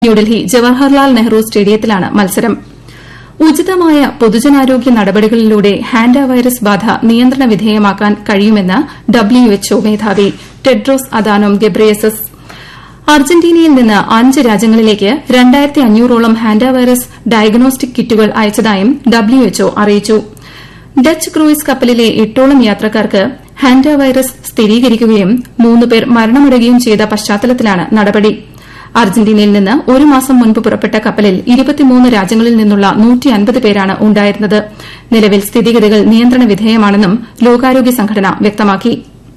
ന്യൂഡൽഹി ജവഹർലാൽ നെഹ്റു സ്റ്റേഡിയത്തിലാണ് മത്സരം ഉചിതമായ പൊതുജനാരോഗ്യ നടപടികളിലൂടെ ഹാൻഡ വൈറസ് ബാധ നിയന്ത്രണ വിധേയമാക്കാൻ കഴിയുമെന്ന് ഡബ്ല്യുഎച്ച്ഒ മേധാവി ടെഡ്രോസ് അദാനോം ഗെബ്രിയസസ് അർജന്റീനയിൽ നിന്ന് അഞ്ച് രാജ്യങ്ങളിലേക്ക് രണ്ടായിരത്തി അഞ്ഞൂറോളം ഹാൻഡ വൈറസ് ഡയഗ്നോസ്റ്റിക് കിറ്റുകൾ അയച്ചതായും ഡബ്ല്യുഎച്ച്ഒ അറിയിച്ചു ഡച്ച് ക്രൂയിസ് കപ്പലിലെ എട്ടോളം യാത്രക്കാർക്ക് ഹാൻഡ വൈറസ് സ്ഥിരീകരിക്കുകയും മൂന്ന് പേർ മരണമടയുകയും ചെയ്ത പശ്ചാത്തലത്തിലാണ് നടപടി അർജന്റീനയിൽ നിന്ന് ഒരു മാസം മുൻപ് പുറപ്പെട്ട കപ്പലിൽ രാജ്യങ്ങളിൽ നിന്നുള്ള പേരാണ് ഉണ്ടായിരുന്നത് നിലവിൽ സ്ഥിതിഗതികൾ നിയന്ത്രണ വിധേയമാണെന്നും ലോകാരോഗ്യ സംഘടന വ്യക്തമാക്കി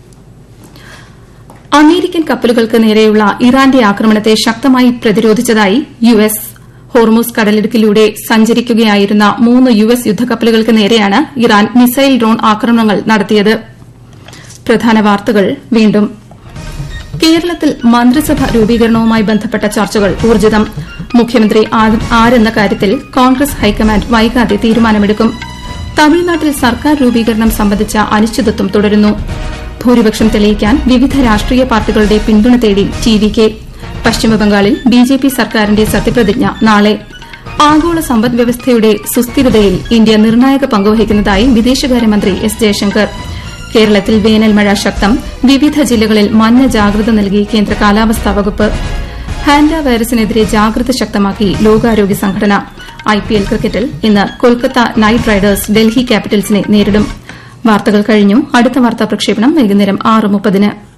അമേരിക്കൻ കപ്പലുകൾക്ക് നേരെയുള്ള ഇറാന്റെ ആക്രമണത്തെ ശക്തമായി പ്രതിരോധിച്ചതായി യു എസ് ഹോർമൂസ് കടലിടുക്കിലൂടെ സഞ്ചരിക്കുകയായിരുന്ന മൂന്ന് യു എസ് യുദ്ധക്കപ്പലുകൾക്ക് നേരെയാണ് ഇറാൻ മിസൈൽ ഡ്രോൺ ആക്രമണങ്ങൾ നടത്തിയത് പ്രധാന വാർത്തകൾ വീണ്ടും കേരളത്തിൽ മന്ത്രിസഭ രൂപീകരണവുമായി ബന്ധപ്പെട്ട ചർച്ചകൾ ഊർജ്ജിതം മുഖ്യമന്ത്രി ആരെന്ന കാര്യത്തിൽ കോൺഗ്രസ് ഹൈക്കമാൻഡ് വൈകാതെ തീരുമാനമെടുക്കും തമിഴ്നാട്ടിൽ സർക്കാർ രൂപീകരണം സംബന്ധിച്ച അനിശ്ചിതത്വം തുടരുന്നു ഭൂരിപക്ഷം തെളിയിക്കാൻ വിവിധ രാഷ്ട്രീയ പാർട്ടികളുടെ പിന്തുണ തേടി ടി വി കെ പശ്ചിമബംഗാളിൽ ബിജെപി സർക്കാരിന്റെ സത്യപ്രതിജ്ഞ നാളെ ആഗോള സമ്പദ്വ്യവസ്ഥയുടെ സുസ്ഥിരതയിൽ ഇന്ത്യ നിർണായക പങ്കുവഹിക്കുന്നതായി വിദേശകാര്യമന്ത്രി എസ് ജയശങ്കർ കേരളത്തിൽ വേനൽ മഴ ശക്തം വിവിധ ജില്ലകളിൽ മഞ്ഞ ജാഗ്രത നൽകി കേന്ദ്ര കാലാവസ്ഥാ വകുപ്പ് ഹാൻഡ വൈറസിനെതിരെ ജാഗ്രത ശക്തമാക്കി ലോകാരോഗ്യ സംഘടന ഐപിഎൽ ക്രിക്കറ്റിൽ ഇന്ന് കൊൽക്കത്ത നൈറ്റ് റൈഡേഴ്സ് ഡൽഹി ക്യാപിറ്റൽസിനെ നേരിടും വാർത്തകൾ കഴിഞ്ഞു അടുത്ത വാർത്താ പ്രക്ഷേപണം വൈകുന്നേരം ആറ് മുപ്പതിന്